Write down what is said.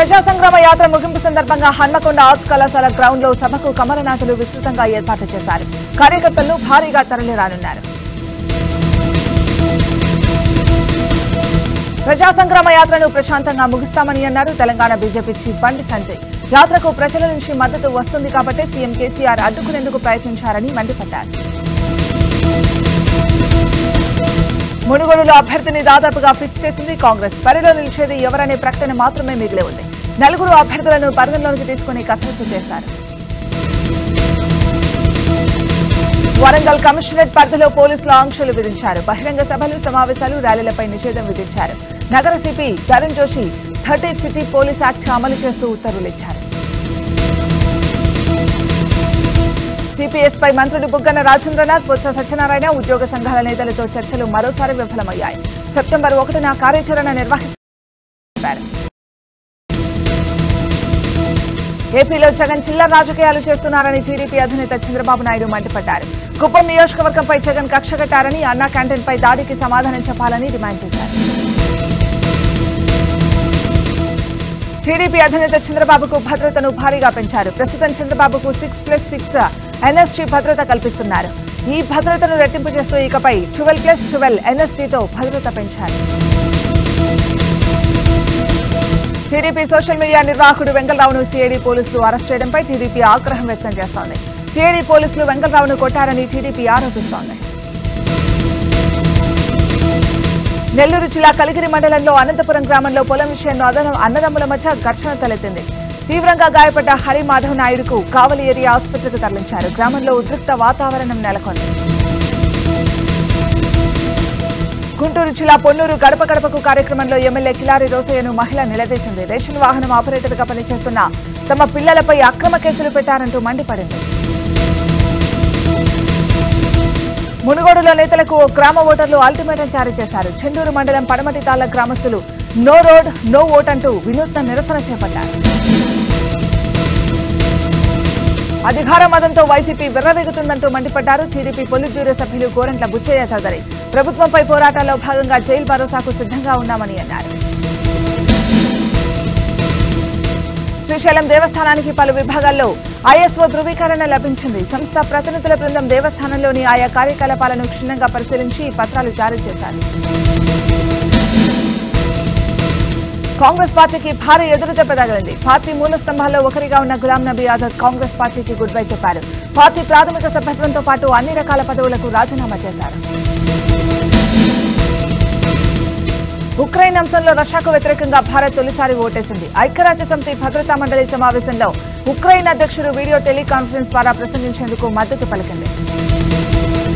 ప్రజా సంగ్రామ యాత్ర ముగింపు సందర్భంగా హన్మకొండ ఆర్ట్స్ కళాశాల గ్రౌండ్ లో సభకు కమలనాథులు విస్తృతంగా ఏర్పాటు చేశారు కార్యకర్తలు భారీగా తరలిరానున్నారు ప్రజా సంగ్రామ యాత్రను ప్రశాంతంగా ముగిస్తామని అన్నారు తెలంగాణ బీజేపీ చీఫ్ బండి సంజయ్ యాత్రకు ప్రజల నుంచి మద్దతు వస్తుంది కాబట్టి సీఎం కేసీఆర్ అడ్డుకునేందుకు ప్రయత్నించారని మండిపడ్డారు మునుగోడులో అభ్యర్థిని దాదాపుగా ఫిక్స్ చేసింది కాంగ్రెస్ బరిలో నిలిచేది ఎవరనే ప్రకటన మాత్రమే మిగిలి ఉంది నలుగురు అభ్యర్థులను పరిగణలోకి తీసుకుని కసరత్తు చేశారు వరంగల్ కమిషనరేట్ పరిధిలో పోలీసులు ఆంక్షలు విధించారు బహిరంగ సభలు సమావేశాలు ర్యాలీలపై నిషేధం విధించారు నగర CP Tarun Joshi thirty city police act అమలు చేస్తూ ఉత్తర్వులు ఇచ్చారు సిపిఎస్ పై మంత్రులు బుగ్గన రాజేంద్రనాథ్ బొత్స సత్యనారాయణ ఉద్యోగ సంఘాల నేతలతో చర్చలు మరోసారి విఫలమయ్యాయి సెప్టెంబర్ ఒకటిన కార్యాచరణ నిర్వహిస్తారు ఏపీలో జగన్ చిల్లర రాజకీయాలు చేస్తున్నారని టీడీపీ అధినేత చంద్రబాబు నాయుడు మండిపడ్డారు కుప్పం నియోజకవర్గంపై జగన్ కక్ష కట్టారని అన్నా క్యాంటీన్ పై దాడికి సమాధానం చెప్పాలని డిమాండ్ చేశారు టీడీపీ అధినేత చంద్రబాబుకు భద్రతను భారీగా పెంచారు ప్రస్తుతం చంద్రబాబుకు సిక్స్ ప్లస్ సిక్స్ ఎన్ఎస్జీ భద్రత కల్పిస్తున్నారు ఈ భద్రతను రెట్టింపు చేస్తూ ఇకపై ట్వెల్వ్ ప్లస్ ట్వెల్వ్ ఎన్ఎస్జీతో భద్రత పెంచారు టీడీపీ సోషల్ మీడియా నిర్వాహకుడు వెంకలరావును సిఐడి పోలీసులు అరెస్ట్ చేయడంపై టీడీపీ ఆగ్రహం వ్యక్తం చేస్తోంది సిఐడి పోలీసులు వెంకలరావును కొట్టారని టీడీపీ ఆరోపిస్తోంది నెల్లూరు జిల్లా కలిగిరి మండలంలో అనంతపురం గ్రామంలో పొలం విషయంలో అదనం అన్నదమ్ముల మధ్య ఘర్షణ తలెత్తింది తీవ్రంగా గాయపడ్డ హరిమాధవ్ నాయుడుకు కావలి ఏరియా ఆసుపత్రికి తరలించారు గ్రామంలో ఉద్రిక్త వాతావరణం నెలకొంది గుంటూరు జిల్లా పొన్నూరు గడప గడపకు కార్యక్రమంలో ఎమ్మెల్యే కిలారి రోసయ్యను మహిళ నిలదీసింది రేషన్ వాహనం ఆపరేటర్ గా పనిచేస్తున్న తమ పిల్లలపై అక్రమ కేసులు పెట్టారంటూ మండిపడింది మునుగోడులో నేతలకు ఓ గ్రామ ఓటర్లు అల్టిమేటం జారీ చేశారు చెండూరు మండలం పడమటి తాళ్ల గ్రామస్తులు నో రోడ్ నో ఓట్ అంటూ వినూత్న నిరసన చేపట్టారు అధికార మదంతో వైసీపీ విర్రవీగుతుందంటూ మండిపడ్డారు టీడీపీ పొలిట్ బ్యూరో సభ్యులు గోరంట్ల బుచ్చయ్య చౌదరి ప్రభుత్వంపై పోరాటాల్లో భాగంగా జైలు భరోసాకు సిద్ధంగా ఉన్నామని అన్నారు శ్రీశైలం దేవస్థానానికి పలు విభాగాల్లో ఐఎస్ఓ ధృవీకరణ లభించింది సంస్థ ప్రతినిధుల బృందం దేవస్థానంలోని ఆయా కార్యకలాపాలను క్షుణ్ణంగా పరిశీలించి ఈ పత్రాలు జారీ చేశారు కాంగ్రెస్ పార్టీకి భారీ ఎదురుదెబ్బ తగిలింది పార్టీ మూల స్తంభాల్లో ఒకరిగా ఉన్న గులాం నబీ ఆజాద్ కాంగ్రెస్ పార్టీకి గుడ్ బై చెప్పారు పార్టీ ప్రాథమిక సభ్యత్వంతో పాటు అన్ని రకాల పదవులకు రాజీనామా చేశారు ఉక్రెయిన్ అంశంలో రష్యాకు వ్యతిరేకంగా భారత్ తొలిసారి ఓటేసింది ఐక్యరాజ్య సమితి భద్రతా మండలి సమావేశంలో ఉక్రెయిన్ అధ్యక్షుడు వీడియో టెలికాన్ఫరెన్స్ ద్వారా ప్రసంగించేందుకు మద్దతు పలికింది